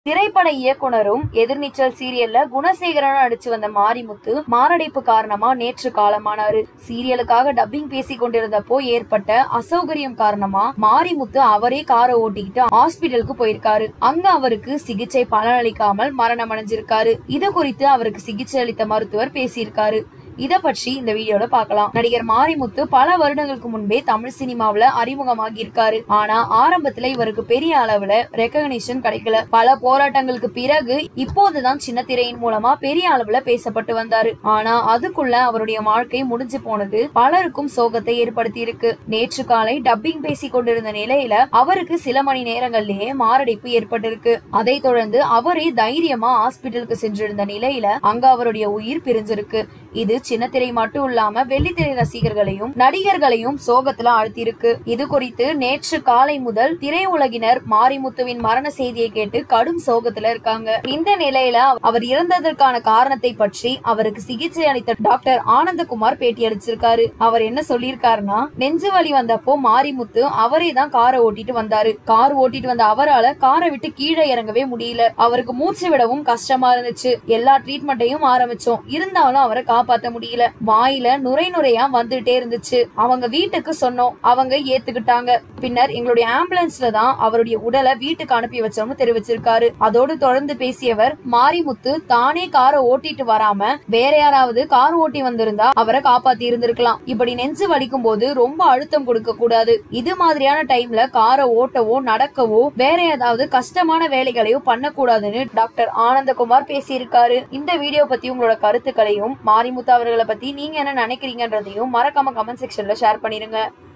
திரைப்பட இயக்குனரும் எதிர்நீச்சல் சீரியல்ல குணசேகரன் நடிச்சு வந்த மாரிமுத்து மாரடைப்பு காரணமா நேற்று காலமானாரு சீரியலுக்காக டப்பிங் பேசி கொண்டிருந்தப்போ ஏற்பட்ட அசௌகரியம் காரணமா மாரிமுத்து அவரே காரை ஓட்டிக்கிட்டு ஹாஸ்பிட்டலுக்கு போயிருக்காரு அங்க அவருக்கு சிகிச்சை பலனளிக்காமல் மரணம் அடைஞ்சிருக்காரு இது குறித்து அவருக்கு சிகிச்சை அளித்த மருத்துவர் பேசியிருக்காரு இத பற்றி இந்த வீடியோல பார்க்கலாம் நடிகர் மாரிமுத்து பல வருடங்களுக்கு முன்பே தமிழ் சினிமாவுல அறிமுகமாகி இருக்காரு ஆனா ஆரம்பத்துல இவருக்கு பெரிய அளவுல ரெக்கக்னிஷன் கிடைக்கல பல போராட்டங்களுக்கு பிறகு இப்போதுதான் சின்ன திரையின் மூலமா பெரிய அளவுல பேசப்பட்டு வந்தாரு ஆனா அதுக்குள்ள அவருடைய வாழ்க்கை முடிஞ்சு போனது பலருக்கும் சோகத்தை ஏற்படுத்தி இருக்கு நேற்று காலை டப்பிங் பேசி கொண்டிருந்த நிலையில அவருக்கு சில மணி நேரங்களிலேயே மாரடைப்பு ஏற்பட்டிருக்கு அதை தொடர்ந்து அவரே தைரியமா ஹாஸ்பிட்டலுக்கு சென்றிருந்த நிலையில அங்க அவருடைய உயிர் பிரிஞ்சிருக்கு இது சின்னத்திரை மட்டும் இல்லாம வெள்ளித்திரை ரசிகர்களையும் நடிகர்களையும் சோகத்துல ஆழ்த்தியிருக்கு இது குறித்து நேற்று காலை முதல் திரையுலகினர் மாரிமுத்துவின் மரண செய்தியை கேட்டு கடும் சோகத்துல இருக்காங்க இந்த நிலையில அவர் இறந்ததற்கான காரணத்தை பற்றி அவருக்கு சிகிச்சை அளித்த டாக்டர் ஆனந்தகுமார் பேட்டி அளிச்சிருக்காரு அவர் என்ன சொல்லியிருக்காருன்னா நெஞ்சு வலி வந்தப்போ மாரிமுத்து அவரே தான் காரை ஓட்டிட்டு வந்தாரு கார் ஓட்டிட்டு வந்த அவரால காரை விட்டு கீழே இறங்கவே முடியல அவருக்கு மூச்சு விடவும் கஷ்டமா இருந்துச்சு எல்லா ட்ரீட்மெண்ட்டையும் ஆரம்பிச்சோம் இருந்தாலும் அவரை காப்பாத்த முடியல வாயில நுரை நுரையா வந்துட்டே இருந்துச்சு அவங்க வீட்டுக்கு சொன்னோம் அவங்க ஏத்துக்கிட்டாங்க பின்னர் எங்களுடைய ஆம்புலன்ஸ்ல தான் அவருடைய உடலை வீட்டுக்கு அனுப்பி வச்சோம்னு தெரிவிச்சிருக்காரு அதோடு தொடர்ந்து பேசியவர் மாரிமுத்து தானே காரை ஓட்டிட்டு வராம வேற யாராவது கார் ஓட்டி வந்திருந்தா அவரை காப்பாத்தி இருந்திருக்கலாம் இப்படி நெஞ்சு வலிக்கும் போது ரொம்ப அழுத்தம் கொடுக்க கூடாது இது மாதிரியான டைம்ல காரை ஓட்டவோ நடக்கவோ வேற ஏதாவது கஷ்டமான வேலைகளையோ பண்ணக்கூடாதுன்னு டாக்டர் ஆனந்தகுமார் பேசியிருக்காரு இந்த வீடியோ பத்தி உங்களோட கருத்துக்களையும் மாரிமுத்து அவர்களை பத்தி நீங்க என்ன நினைக்கிறீங்கன்றதையும் மறக்காம கமெண்ட் செக்ஷன்ல ஷேர் பண்ணிருங்க